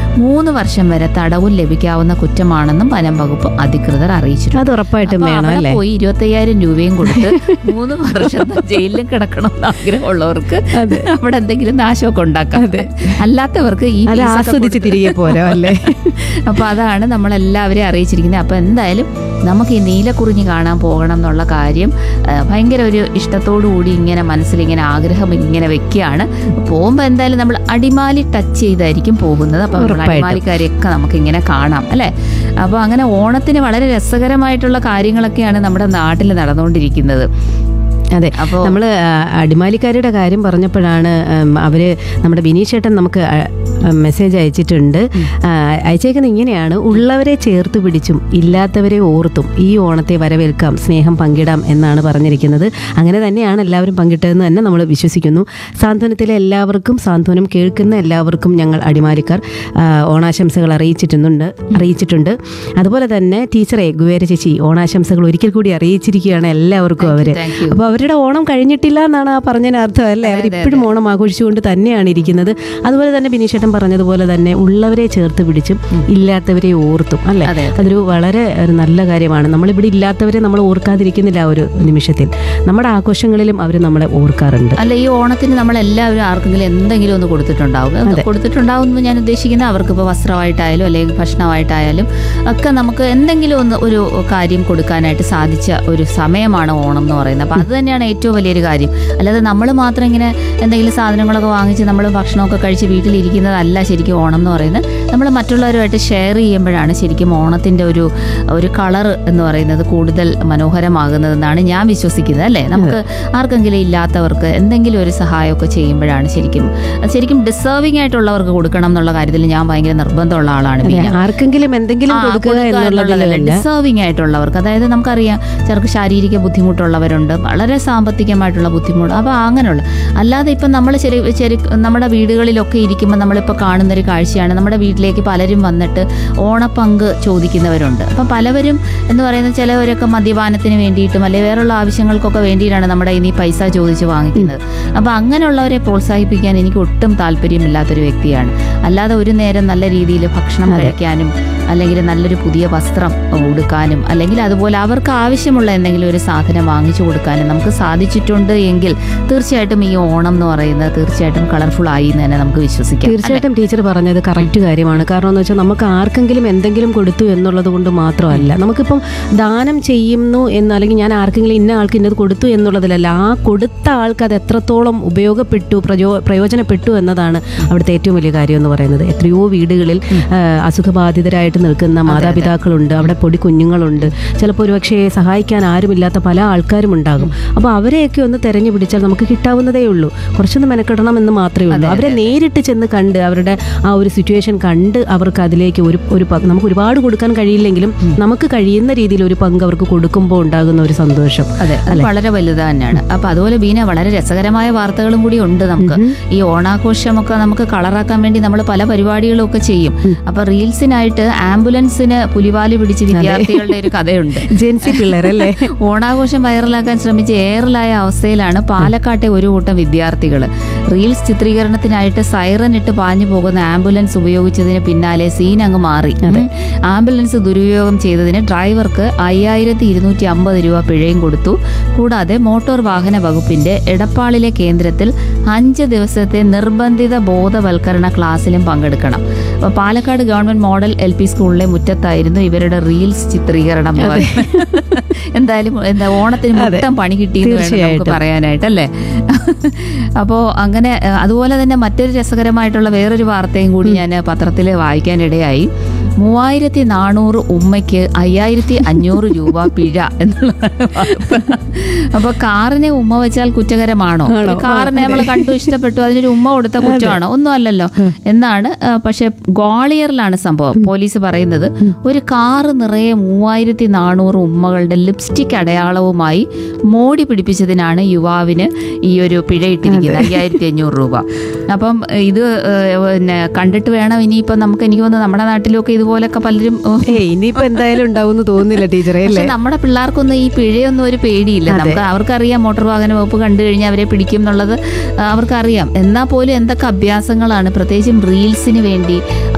മൂന്ന് വർഷം വരെ തടവും ലഭിക്കാവുന്ന കുറ്റമാണെന്നും വനം വകുപ്പ് അധികൃതർ അറിയിച്ചിട്ടുണ്ട് അത് ഉറപ്പായിട്ടും അപ്പൊ വേണം അവിടെ അല്ലേ പോയി ഇരുപത്തയ്യായിരം രൂപയും കൊടുത്ത് മൂന്ന് വർഷം ജയിലിലും കിടക്കണം എന്ന് ആഗ്രഹമുള്ളവർക്ക് അവിടെ എന്തെങ്കിലും നാശമൊക്കെ ഉണ്ടാക്കാം അല്ലാത്തവർക്ക് ഈ അത് fees ഒക്കെ ആസ്വദിച്ച് തിരികെ പോരോ അല്ലേ അപ്പൊ അതാണ് നമ്മളെല്ലാവരെയും അറിയിച്ചിരിക്കുന്നത് അപ്പൊ എന്തായാലും നമുക്ക് ഈ നീലക്കുറിഞ്ഞി കാണാൻ പോകണം എന്നുള്ള കാര്യം ആ, ഭയങ്കര ഒരു ഇഷ്ടത്തോടു കൂടി ഇങ്ങനെ മനസ്സിൽ ഇങ്ങനെ ആഗ്രഹം ഇങ്ങനെ വെക്കുകയാണ് പോകുമ്പോൾ എന്തായാലും നമ്മൾ അടിമാലി ടച്ച് ചെയ്തായിരിക്കും പോകുന്നത് അപ്പൊ നമ്മൾ ഉറപ്പായിട്ടും. അടിമാലിക്കാരെയൊക്കെ നമുക്ക് ഇങ്ങനെ കാണാം അല്ലെ അപ്പൊ അങ്ങനെ ഓണത്തിന് വളരെ രസകരമായിട്ടുള്ള കാര്യങ്ങളൊക്കെയാണ് നമ്മുടെ നാട്ടിൽ നടന്നുകൊണ്ടിരിക്കുന്നത് അതെ അപ്പോൾ നമ്മൾ അടിമാലിക്കാരുടെ കാര്യം പറഞ്ഞപ്പോഴാണ് ഉം, അവര് നമ്മുടെ ബിനീഷ് ചേട്ടൻ നമുക്ക് ആ, ആ, മെസ്സേജ് അയച്ചിട്ടുണ്ട് ആ, അയച്ചേക്കുന്നത് ഇങ്ങനെയാണ് ഉള്ളവരെ ചേർത്ത് പിടിച്ചും ഇല്ലാത്തവരെ ഓർത്തും ഈ ഓണത്തെ വരവേൽക്കാം സ്നേഹം പങ്കിടാം എന്നാണ് പറഞ്ഞിരിക്കുന്നത് അങ്ങനെ തന്നെയാണ് എല്ലാവരും പങ്കിട്ടതെന്ന് തന്നെ നമ്മൾ വിശ്വസിക്കുന്നു സാന്ത്വനത്തിലെ എല്ലാവർക്കും സാന്ത്വനം കേൾക്കുന്ന എല്ലാവർക്കും ഞങ്ങൾ അടിമാലിക്കാർ ആ, ഓണാശംസകൾ അറിയിച്ചിട്ടുണ്ട് അറിയിച്ചിട്ടുണ്ട് അതുപോലെ തന്നെ ടീച്ചറെ ഗുവേര ചേച്ചി ഓണാശംസകൾ ഒരിക്കൽ കൂടി അറിയിച്ചിരിക്കുകയാണ് എല്ലാവർക്കും അവര് താങ്ക് യു അപ്പോൾ അവരുടെ ഓണം കഴിഞ്ഞിട്ടില്ല എന്നാണ് ആ പറഞ്ഞതിന് അർത്ഥം അല്ലേ അവരിപ്പോഴും ഓണം ആഘോഷിച്ചുകൊണ്ട് തന്നെയാണ് ഇരിക്കുന്നത് അതുപോലെ തന്നെ ബിനീഷേട്ടൻ പറഞ്ഞതുപോലെ തന്നെ ഉള്ളവരെ ചേർത്ത് പിടിച്ചും ഇല്ലാത്തവരെ ഓർത്തും അല്ലേ അതെ അതൊരു വളരെ ഒരു നല്ല കാര്യമാണ് നമ്മളിവിടെ ഇല്ലാത്തവരെ നമ്മൾ ഓർക്കാതിരിക്കുന്നില്ല ആ ഒരു നിമിഷത്തിൽ നമ്മുടെ ആഘോഷങ്ങളിലും അവർ നമ്മളെ ഓർക്കാറുണ്ട് അല്ല ഈ ഓണത്തിന് നമ്മൾ എല്ലാവരും ആർക്കെങ്കിലും എന്തെങ്കിലും ഒന്ന് കൊടുത്തിട്ടുണ്ടാവും അത് കൊടുത്തിട്ടുണ്ടാവും എന്ന് ഞാൻ ഉദ്ദേശിക്കുന്നത് അവർക്ക് ഇപ്പോൾ വസ്ത്രമായിട്ടായാലും അല്ലെങ്കിൽ ഭക്ഷണമായിട്ടായാലും ഒക്കെ നമുക്ക് എന്തെങ്കിലും ഒന്ന് ഒരു കാര്യം കൊടുക്കാനായിട്ട് സാധിച്ച ഒരു സമയമാണ് ഓണം എന്ന് പറയുന്നത് അപ്പം അത് തന്നെയാണ് ഏറ്റവും വലിയൊരു കാര്യം അല്ലാതെ നമ്മൾ മാത്രം ഇങ്ങനെ എന്തെങ്കിലും സാധനങ്ങളൊക്കെ വാങ്ങിച്ച് നമ്മൾ ഭക്ഷണമൊക്കെ കഴിച്ച് വീട്ടിലിരിക്കുന്നതല്ല ശരിക്കും ഓണം എന്ന് പറയുന്നത് നമ്മൾ മറ്റുള്ളവരുമായിട്ട് ഷെയർ ചെയ്യുമ്പോഴാണ് ശരിക്കും ഓണത്തിൻ്റെ ഒരു ഒരു കളർ എന്ന് പറയുന്നത് കൂടുതൽ മനോഹരമാകുന്നതെന്നാണ് ഞാൻ വിശ്വസിക്കുന്നത് അല്ലേ നമുക്ക് ആർക്കെങ്കിലും ഇല്ലാത്തവർക്ക് എന്തെങ്കിലും ഒരു സഹായമൊക്കെ ചെയ്യുമ്പോഴാണ് ശരിക്കും അത് ശരിക്കും ഡിസേർവിംഗ് ആയിട്ടുള്ളവർക്ക് കൊടുക്കണം എന്നുള്ള കാര്യത്തിൽ ഞാൻ ഭയങ്കര നിർബന്ധമുള്ള ആളാണ് അതെ, ബീന. ആർക്കെങ്കിലും എന്തെങ്കിലും ആ, കൊടുക്കുക കൊടുക്കുക എന്നുള്ളതല്ല എന്നുള്ളതല്ല ഡിസേർവിംഗ് ആയിട്ടുള്ളവർക്ക് അതായത് നമുക്കറിയാം ചിലർക്ക് ശാരീരിക ബുദ്ധിമുട്ടുള്ളവരുണ്ട് വളരെ സാമ്പത്തികമായിട്ടുള്ള ബുദ്ധിമുട്ട് അപ്പോൾ അങ്ങനെയുള്ള അല്ലാതെ ഇപ്പം നമ്മൾ ശരി ശരി നമ്മുടെ വീടുകളിലൊക്കെ ഇരിക്കുമ്പോൾ നമ്മളിപ്പോൾ കാണുന്ന ഒരു കാഴ്ചയാണ് നമ്മുടെ വീട്ടിലേക്ക് പലരും വന്നിട്ട് ഓണപ്പങ്ക് ചോദിക്കുന്നവരുണ്ട് അപ്പം പലവരും എന്ന് പറയുന്നത് ചിലവരൊക്കെ മദ്യപാനത്തിന് വേണ്ടിയിട്ടും അല്ലെങ്കിൽ വേറെയുള്ള ആവശ്യങ്ങൾക്കൊക്കെ വേണ്ടിയിട്ടാണ് നമ്മുടെ ഇനി പൈസ ചോദിച്ച് വാങ്ങിക്കുന്നത് അപ്പം അങ്ങനെയുള്ളവരെ പ്രോത്സാഹിപ്പിക്കാൻ എനിക്ക് ഒട്ടും താല്പര്യമില്ലാത്തൊരു വ്യക്തിയാണ് അല്ലാതെ ഒരു നേരം നല്ല രീതിയിൽ ഭക്ഷണം കഴിക്കാനും അല്ലെങ്കിൽ നല്ലൊരു പുതിയ വസ്ത്രം ഉടുക്കാനും അല്ലെങ്കിൽ അതുപോലെ അവർക്ക് ആവശ്യമുള്ള എന്തെങ്കിലും ഒരു സാധനം വാങ്ങിച്ചു കൊടുക്കാനും നമുക്ക് സാധിച്ചിട്ടുണ്ട് എങ്കിൽ തീർച്ചയായിട്ടും ഈ ഓണം എന്ന് പറയുന്നത് തീർച്ചയായിട്ടും കളർഫുൾ ആയി എന്ന് തന്നെ നമുക്ക് വിശ്വസിക്കാം അല്ലേ? തീർച്ചയായിട്ടും ടീച്ചർ പറഞ്ഞത് കറക്റ്റ് കാര്യമാണ് കാരണം എന്ന് വെച്ചാൽ നമുക്ക് ആർക്കെങ്കിലും എന്തെങ്കിലും കൊടുത്തു എന്നുള്ളത് കൊണ്ട് മാത്രമല്ല നമുക്കിപ്പം ദാനം ചെയ്യുന്നു എന്ന് അല്ലെങ്കിൽ ഞാൻ ആർക്കെങ്കിലും ഇന്ന ആൾക്ക് ഇന്നത് കൊടുത്തു എന്നുള്ളതിലല്ല ആ കൊടുത്ത ആൾക്ക് അത് എത്രത്തോളം ഉപയോഗപ്പെട്ടു പ്രചോ പ്രയോജനപ്പെട്ടു എന്നതാണ് അവിടുത്തെ ഏറ്റവും വലിയ കാര്യം എന്ന് പറയുന്നത് എത്രയോ വീടുകളിൽ ആ, അസുഖബാധിതരായിട്ട് നിൽക്കുന്ന മാതാപിതാക്കളുണ്ട് അവിടെ പൊടി കുഞ്ഞുങ്ങളുണ്ട് ചിലപ്പോൾ ഒരുപക്ഷെ സഹായിക്കാൻ ആരുമില്ലാത്ത പല ആൾക്കാരും ഉണ്ടാകും അപ്പോൾ അവരെയൊക്കെ ഒന്ന് തെരഞ്ഞു പിടിച്ചാൽ നമുക്ക് കിട്ടാവുന്നതേ ഉള്ളൂ കുറച്ചൊന്ന് മെനക്കെടണം എന്ന് മാത്രമേ ഉള്ളൂ അവരെ നേരിട്ട് ചെന്ന് കണ്ട് അവരുടെ ആ ഒരു സിറ്റുവേഷൻ കണ്ട് അവർക്ക് അതിലേക്ക് ഒരു ഒരു പങ്ക് നമുക്ക് ഒരുപാട് കൊടുക്കാൻ കഴിയില്ലെങ്കിലും നമുക്ക് കഴിയുന്ന രീതിയിൽ ഒരു പങ്ക് അവർക്ക് കൊടുക്കുമ്പോൾ ഉണ്ടാകുന്ന ഒരു സന്തോഷം അതെ അത് വളരെ വലുത് തന്നെയാണ് അപ്പൊ അതുപോലെ ബീന വളരെ രസകരമായ വാർത്തകളും കൂടി ഉണ്ട് നമുക്ക് ഈ ഓണാഘോഷമൊക്കെ നമുക്ക് കളറാക്കാൻ വേണ്ടി നമ്മൾ പല പരിപാടികളും ഒക്കെ ചെയ്യും അപ്പൊ റീൽസിനായിട്ട് ആംബുലൻസിന് പുലിവാലി പിടിച്ച് വിദ്യാർത്ഥികളുടെ ഒരു കഥയുണ്ട് ജെൻസി പിള്ളേരല്ലേ ഓണാഘോഷം വൈറലാക്കാൻ ശ്രമിച്ച് എയറിലായ അവസ്ഥയിലാണ് പാലക്കാട്ടെ ഒരു കൂട്ടം വിദ്യാർത്ഥികൾ റീൽസ് ചിത്രീകരണത്തിനായിട്ട് സൈറൻ ഇട്ട് പാഞ്ഞു പോകുന്ന ആംബുലൻസ് ഉപയോഗിച്ചതിന് പിന്നാലെ സീൻ അങ്ങ് മാറി ഉം. ആംബുലൻസ് ദുരുപയോഗം ചെയ്തതിന് ഡ്രൈവർക്ക് അയ്യായിരത്തി ഇരുന്നൂറ്റി അമ്പത് രൂപ പിഴയും കൊടുത്തു കൂടാതെ മോട്ടോർ വാഹന വകുപ്പിന്റെ എടപ്പാളിലെ കേന്ദ്രത്തിൽ അഞ്ച് ദിവസത്തെ നിർബന്ധിത ബോധവൽക്കരണ ക്ലാസ്സിലും പങ്കെടുക്കണം അപ്പോൾ Palakkad government model L P സ്കൂളിലെ മുറ്റത്തായിരുന്നു ഇവരുടെ റീൽസ് ചിത്രീകരണം എന്ന് പറയുന്നത്. എന്തായാലും എന്താ ഓണത്തിന് മൊത്തം പണി കിട്ടിയെന്ന് വേണം നമുക്ക് തീർച്ചയായിട്ടും. പറയാനായിട്ടല്ലേ അപ്പോൾ അങ്ങനെ അഹ് അതുപോലെ തന്നെ മറ്റൊരു രസകരമായിട്ടുള്ള വേറൊരു വാർത്തയും കൂടി ഞാൻ പത്രത്തിൽ വായിക്കാനിടയായി മൂവായിരത്തി നാനൂറ് ഉമ്മയ്ക്ക് അയ്യായിരത്തി അഞ്ഞൂറ് രൂപ പിഴ എന്നുള്ളതാണ് വാർത്ത അപ്പൊ കാറിനെ ഉമ്മ വെച്ചാൽ കുറ്റകരമാണോ ഒരു കാറിനെ നമ്മൾ കണ്ടു ഇഷ്ടപ്പെട്ടു അതിനൊരു ഉമ്മ കൊടുത്ത കുറ്റമാണോ ഒന്നും അല്ലല്ലോ എന്നാണ് ആ, പക്ഷെ ഗ്വാളിയറിലാണ് സംഭവം പോലീസ് പറയുന്നത് ഒരു കാറ് നിറയെ മൂവായിരത്തി നാനൂറ് ഉമ്മകളുടെ ലിപ്സ്റ്റിക് അടയാളവുമായി മോടി പിടിപ്പിച്ചതിനാണ് യുവാവിന് ഈ ഒരു പിഴ ഇട്ടിരിക്കുന്നത് അയ്യായിരത്തി അഞ്ഞൂറ് രൂപ അപ്പം ഇത് ഏഹ്, പിന്നെ കണ്ടിട്ട് വേണം ഇനിയിപ്പം നമുക്ക് എനിക്ക് തോന്നുന്നു നമ്മുടെ നാട്ടിലൊക്കെ ഇതുപോലൊക്കെ പലരും ഏഹ്, ഏയ് ഇനിയിപ്പോ എന്തായാലും ഉണ്ടാവുമെന്ന് തോന്നുന്നില്ല ടീച്ചറെ അല്ലേ പക്ഷെ നമ്മുടെ പിള്ളേർക്കൊന്നും ഈ പിഴയൊന്നും ഒരു പേടിയില്ല നമുക്ക് അവർക്കറിയാം മോട്ടോർ വാഹന വകുപ്പ് കണ്ടു കഴിഞ്ഞാൽ അവരെ പിടിക്കും എന്നുള്ളത് ആ, അവർക്കറിയാം എന്നാൽ പോലും എന്തൊക്കെ അഭ്യാസങ്ങളാണ് പ്രത്യേകിച്ചും റീൽസിന് വേണ്ടി